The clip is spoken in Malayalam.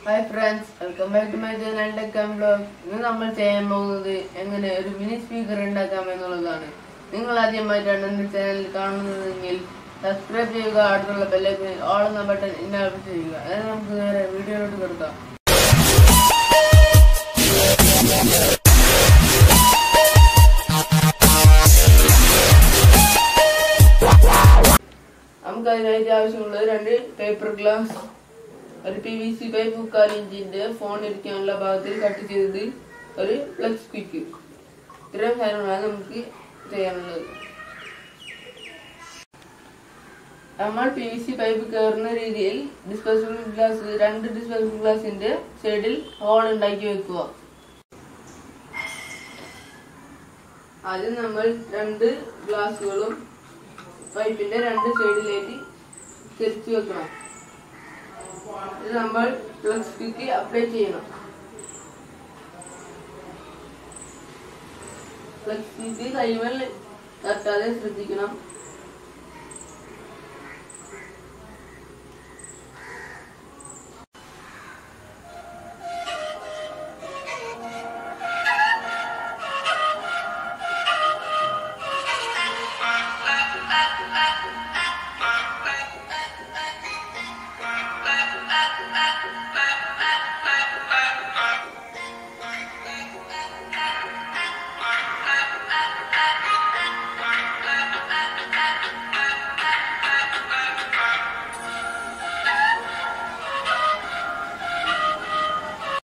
hi friends welcome back to my channel ടെക്കാം ബ്ലോഗ് ഇന്ന് നമ്മൾ ചെയ്യാൻ പോകുന്നത് എങ്ങനെ ഒരു മിനി സ്പീക്കർ ഉണ്ടാക്കാം എന്നുള്ളതാണ് നിങ്ങൾ ആദ്യമായിട്ടാണ് എന്റെ ചാനൽ കാണുന്നതെങ്കിൽ സബ്സ്ക്രൈബ് ചെയ്യുക അടുത്തുള്ള ബെല്ലൈക്കൻ ഓൾ എന്ന ബട്ടൺ ഇന്നാബിൾ ചെയ്യുക അതായത് നമുക്ക് നേരെ വീഡിയോയിലോട്ട് കിടക്കാം നമുക്ക് അതിനായിട്ട് ആവശ്യമുള്ളത് രണ്ട് പേപ്പർ ഗ്ലാസ് ഒരു പി വി സി പൈപ്പ് മുക്കാൽ ഇഞ്ചിന്റെ ഫോൺ ഇരിക്കാനുള്ള ഭാഗത്തിൽ കട്ട് ചെയ്തത് ഒരു പ്ലഗ് ക്വിക്ക് ഇത്രയും കാര്യങ്ങളാണ് നമുക്ക് ചെയ്യാനുള്ളത് നമ്മൾ പി വി സി പൈപ്പ് കയറുന്ന രീതിയിൽ ഡിസ്പോസിബിൾ ഗ്ലാസ് രണ്ട് ഡിസ്പോസിബിൾ ഗ്ലാസിന്റെ സൈഡിൽ ഹോൾ ഉണ്ടാക്കി വെക്കുക ആദ്യം നമ്മൾ രണ്ട് ഗ്ലാസുകളും പൈപ്പിന്റെ രണ്ട് സൈഡിലേക്ക് തിരിച്ചു വെക്കണം ഇത് നമ്മൾ പ്ലഗ് സ്റ്റിക്ക് അപ്ലൈ ചെയ്യണം പ്ലഗ് സ്റ്റിക്ക് കൈമൽ തട്ടാതെ ശ്രദ്ധിക്കണം